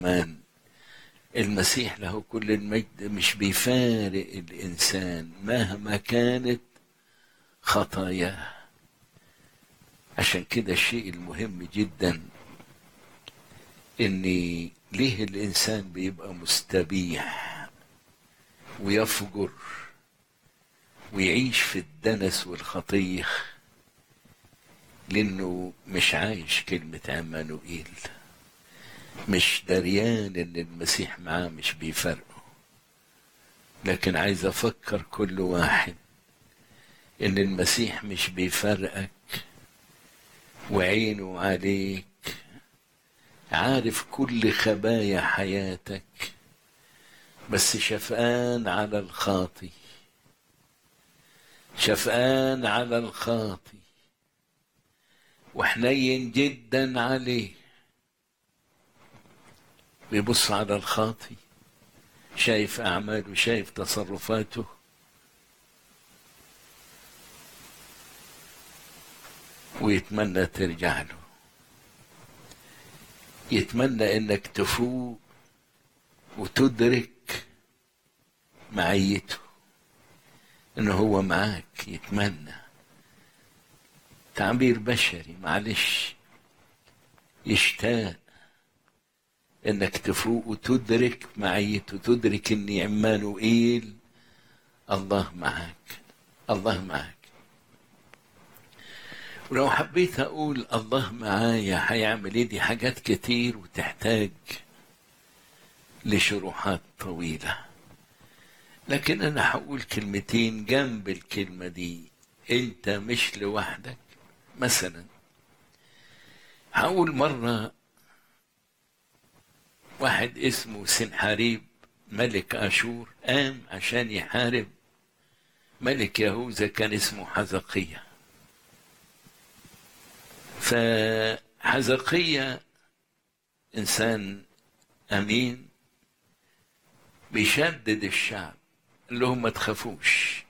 كمان المسيح له كل المجد مش بيفارق الإنسان مهما كانت خطاياه عشان كده الشيء المهم جدا ان ليه الانسان بيبقى مستبيح ويفجر ويعيش في الدنس والخطيخ لانه مش عايش كلمة عمانوئيل مش دريان ان المسيح معاه مش بيفرقه لكن عايز افكر كل واحد ان المسيح مش بيفرقك وعينه عليك عارف كل خبايا حياتك بس شفقان على الخاطي شفقان على الخاطي وحنين جدا عليه بيبص على الخاطي شايف أعماله شايف تصرفاته ويتمنى ترجع له يتمنى انك تفوق وتدرك معيته انه هو معاك يتمنى تعبير بشري معلش يشتاق انك تفوق وتدرك معيته تدرك ان عمانوئيل الله معاك الله معاك ولو حبيت اقول الله معايا هيعمل ايه دي حاجات كتير وتحتاج لشروحات طويلة لكن انا هقول كلمتين جنب الكلمة دي انت مش لوحدك مثلا هقول مرة واحد اسمه سنحاريب ملك اشور قام عشان يحارب ملك يهوذا كان اسمه حزقيه فحزقية إنسان أمين بيشدد الشعب قال لهم ما تخافوش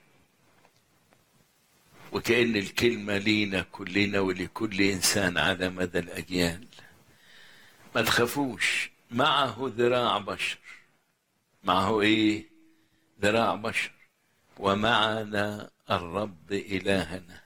وكأن الكلمة لينا كلنا ولكل إنسان على مدى الأجيال ما تخافوش معه ذراع بشر معه إيه ذراع بشر ومعنا الرب إلهنا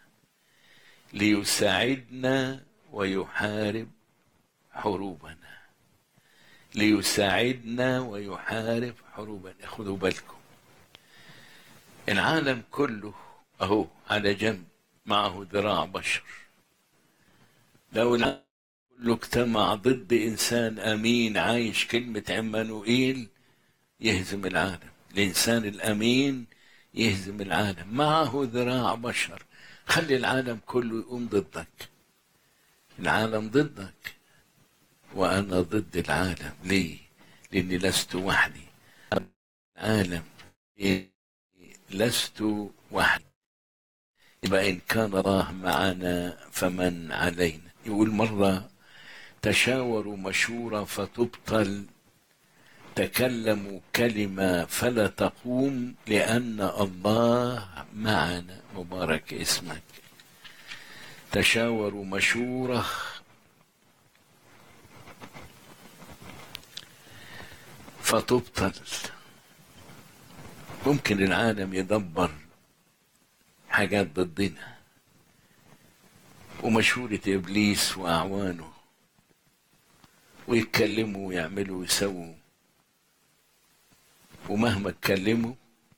ليساعدنا ويحارب حروبنا ليساعدنا ويحارب حروبنا خدوا بالكم العالم كله اهو على جنب معه ذراع بشر لو العالم كله اجتمع ضد انسان امين عايش كلمه عمانوئيل يهزم العالم الانسان الامين يهزم العالم معه ذراع بشر خلي العالم كله يقوم ضدك العالم ضدك وأنا ضد العالم ليه؟ لأني لست وحدي العالم لست وحدي يبقى إن كان الله معنا فمن علينا يقول مرة تشاوروا مشورة فتبطل تكلموا كلمة فلا تقوم لأن الله معنا مبارك اسمك تشاوروا مشورة فتبطل ممكن العالم يدبر حاجات ضدنا ومشورة إبليس وأعوانه ويتكلموا ويعملوا ويسووا ومهما اتكلموا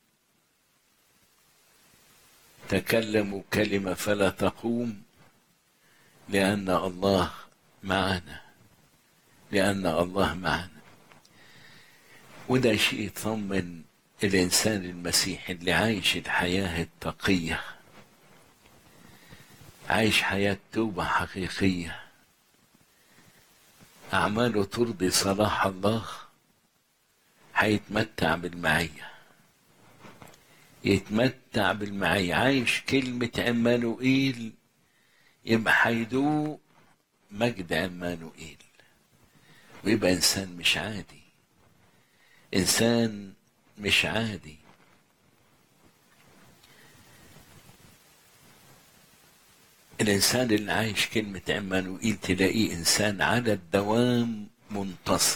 تكلموا كلمة فلا تقوم لأن الله معنا لأن الله معنا وده شيء يطمن الإنسان المسيحي اللي عايش الحياة التقية عايش حياة توبة حقيقية أعماله ترضي صلاح الله هيتمتع بالمعية يتمتع بالمعية عايش كلمة عمانوئيل يبقى هيدوق مجد عمانوئيل ويبقى إنسان مش عادي إنسان مش عادي الإنسان اللي عايش كلمة عمانوئيل تلاقيه إنسان على الدوام منتصر